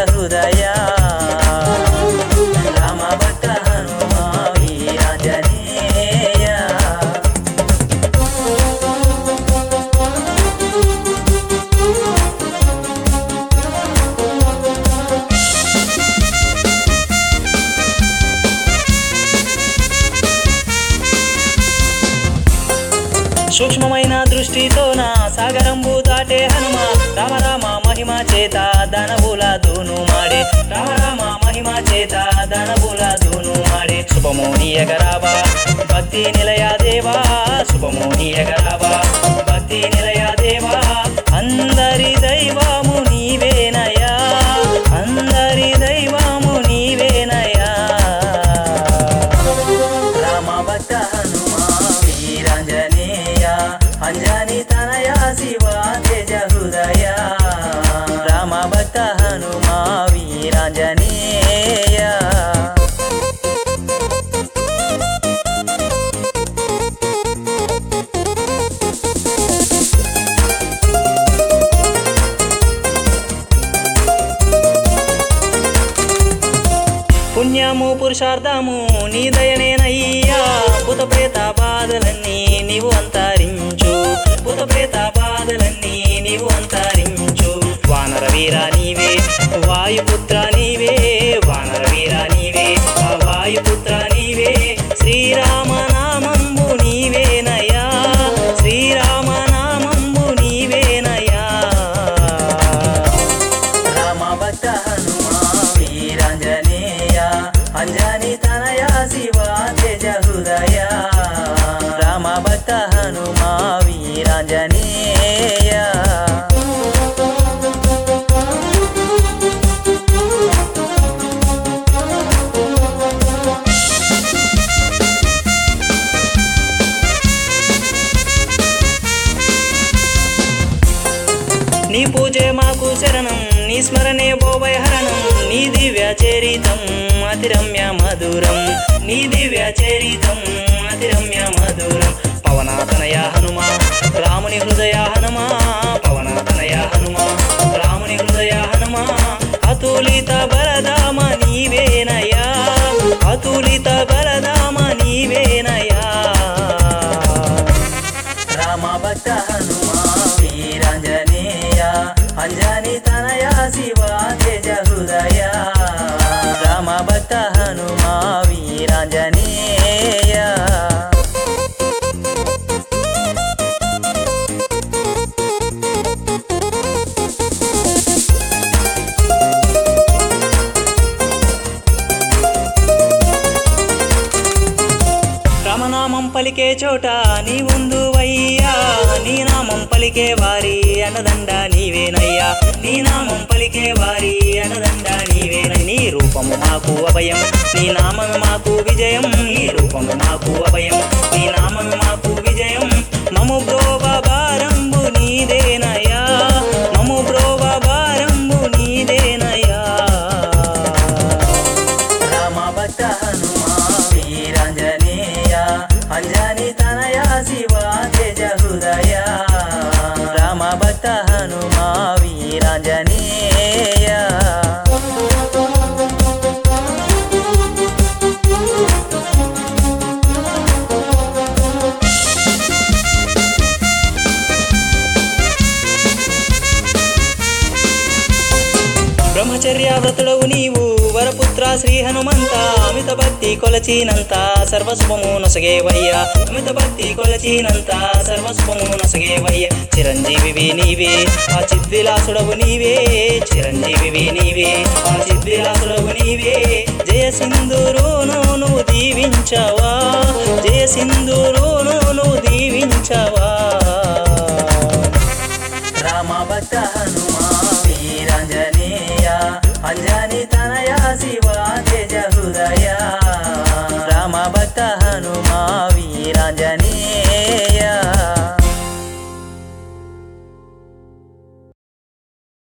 హృదయ రామ భక్త హనుమా వీరాంజనేయ సూక్ష్మమైన దృష్టితో నా సాగరంబు దాటే హనుమ రామ రామ మహిమ చేత ధనబుల దూను మాడే రామ రామ మహిమ చేత ధనబుల దూను మాడే శుభమోనియగరావా భక్తి నిలయ దేవా శుభమోనియగరావా భక్తి నిలయ దేవా అందరి దైవము నీవేనయా అందరి దైవము నీవేనయా రామ భక్త హనుమా వీరాంజనేయ అంజని తనయ శివ తేజ హృదయ రామ భక్త హనుమా వీరాంజనేయ పుణ్యము పురుషార్థము నీ దయనేనయ్యా భూత ప్రేత బాధలన్నీ నీవు అంతరించు భూత ప్రేత బాధలన్నీ నీవు అంతరించు వానర వీరా నీవే వాయుపుత్ర నీవే వానర వీరా నీవే ఆ వాయుపుత్ర నీవే శ్రీరామ నామంబు నీవేనయా శ్రీరామ నామంబు నీవేనయా రామ భక్త హనుమా వీరాంజనేయ అంజని తనయ శివ తేజ హృదయ రామ భక్త హనుమా వీరాంజనేయ నీ పూజే మాకు శరణం నీ స్మరణే బోవయ హరణం నీ దివ్య చరితం అతిరమ్య మధురం నీ దివ్య చరితం అతిరమ్య మధురం పవనాతనయ హనుమ రాముని హృదయ హనుమ పవనాతనయ హనుమ రాముని హృదయ హనుమ అతులిత బలదామ నీవేనయా అతులిత బలదామ నీవేనయా రామ భక్త హనుమా వీరాంజనేయ అంజని తనయ శివ తేజ హృదయ రామ భక్త హనుమా వీరాంజనేయ రామనామం పలికే చోట నీ ముందు వయ్యా నీ నామం పలికే వారి అన్నదండ నీవేనయ్యా నీ నామం పలికే వారి అన్నదండ నీవేనై నీ రూపము మాకు అభయం నీ నామము మాకు విజయం నీ రూపము మాకు అభయం నీ నామము మాకు విజయం మము బ్రోవ భారంబు నీదేనయా మము బ్రోవ భారంబు నీదేనయా రామ భక్త హనుమా వీరాంజనేయ అంజని తనయ శివ తేజ హృదయ రామ భక్త హనుమా వీరాంజనేయ బ్రహ్మచర్య వ్రతుడవు నీవు వరపుత్ర శ్రీ హనుమంత అమిత భక్తి కొలచినంత సర్వస్వము నొసగేవయ్యా అమిత భక్తి కొలచినంత సర్వస్వము నొసగేవయ్యా చిరంజీవి నీవే ఆ చిద్విలాసుడవు నీవే చిరంజీవి నీవే ఆ చిద్విలాసుడవు నీవే జయ సింధురును నువ్వు దీవించవా జయ సింధురును నువ్వు దీవించవా రామ భక్త హనుమా వీరాంజనేయ అంజని తనయ శివ తేజ హృదయ రామ భక్త హనుమా వీరాంజనేయ